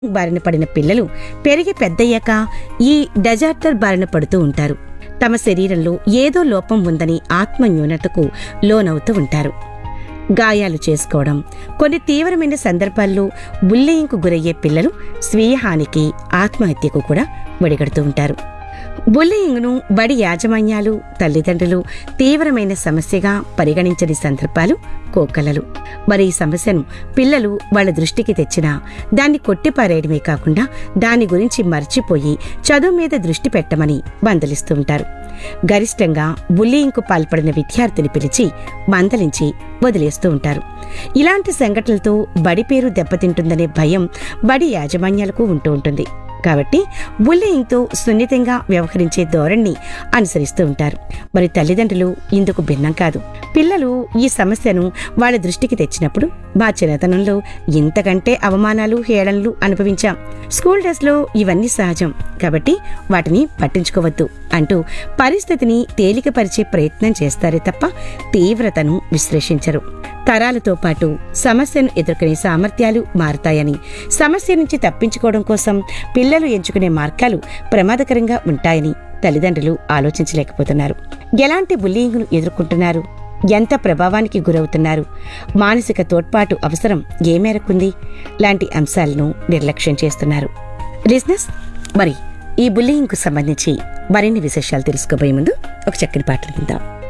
బారిన పడిన పిల్లలు పెరిగి పెద్దయ్యాక ఈ డెజార్టర్ బారిన పడుతూ ఉంటారు తమ శరీరంలో ఏదో లోపం ఉందని ఆత్మన్యూనతకు లోనవుతూ ఉంటారు గాయాలు చేసుకోవడం కొన్ని తీవ్రమైన సందర్భాల్లో బుల్లింగ్కు గురయ్యే పిల్లలు స్వీయ హానికి ఆత్మహత్యకు కూడా ఒడిగడుతూ ఉంటారు బుల్లింగ్ను బడి యాజమాన్యాలు తల్లిదండ్రులు తీవ్రమైన సమస్యగా పరిగణించని సందర్భాలు కోకలలు మరి ఈ సమస్యను పిల్లలు వాళ్ళ దృష్టికి తెచ్చినా దాన్ని కొట్టిపారేయడమే కాకుండా దాని గురించి మర్చిపోయి చదువు మీద దృష్టి పెట్టమని మందలిస్తూ ఉంటారు గరిష్టంగా బుల్లింగ్కు పాల్పడిన విద్యార్థిని పిలిచి మందలించి వదిలేస్తూ ఉంటారు ఇలాంటి సంఘటనలతో బడి పేరు దెబ్బతింటుందనే భయం బడి యాజమాన్యాలకు ఉంటూ ఉంటుంది కాబట్టి బుల్లింగ్తో సున్నితంగా వ్యవహరించే ధోరణి అనుసరిస్తూ ఉంటారు మరి తల్లిదండ్రులు ఇందుకు భిన్నం కాదు పిల్లలు ఈ సమస్యను వాళ్ళ దృష్టికి తెచ్చినప్పుడు మా చిన్నతనంలో ఇంతకంటే అవమానాలు హేళనలు అనుభవించాం స్కూల్ డేస్లో ఇవన్నీ సహజం కాబట్టి వాటిని పట్టించుకోవద్దు అంటూ పరిస్థితిని తేలికపరిచే ప్రయత్నం చేస్తారే తప్ప తీవ్రతను విశ్లేషించరు తరాలతో పాటు సమస్యను ఎదుర్కొనే సామర్థ్యాలు మారతాయని సమస్య నుంచి తప్పించుకోవడం కోసం పిల్లలు ఎంచుకునే మార్గాలు ప్రమాదకరంగా ఉంటాయని తల్లిదండ్రులు ఆలోచించలేకపోతున్నారు ఎలాంటి బుల్లింగ్ను ఎదుర్కొంటున్నారు ఎంత ప్రభావానికి గురవుతున్నారు మానసిక తోడ్పాటు అవసరం ఏ మేరకుంది లాంటి అంశాలను నిర్లక్ష్యం చేస్తున్నారు లిజినెస్ మరి ఈ బుల్లింగ్కు సంబంధించి మరిన్ని విశేషాలు తెలుసుకోబోయే ముందు ఒక చక్కని పాటలు విందాం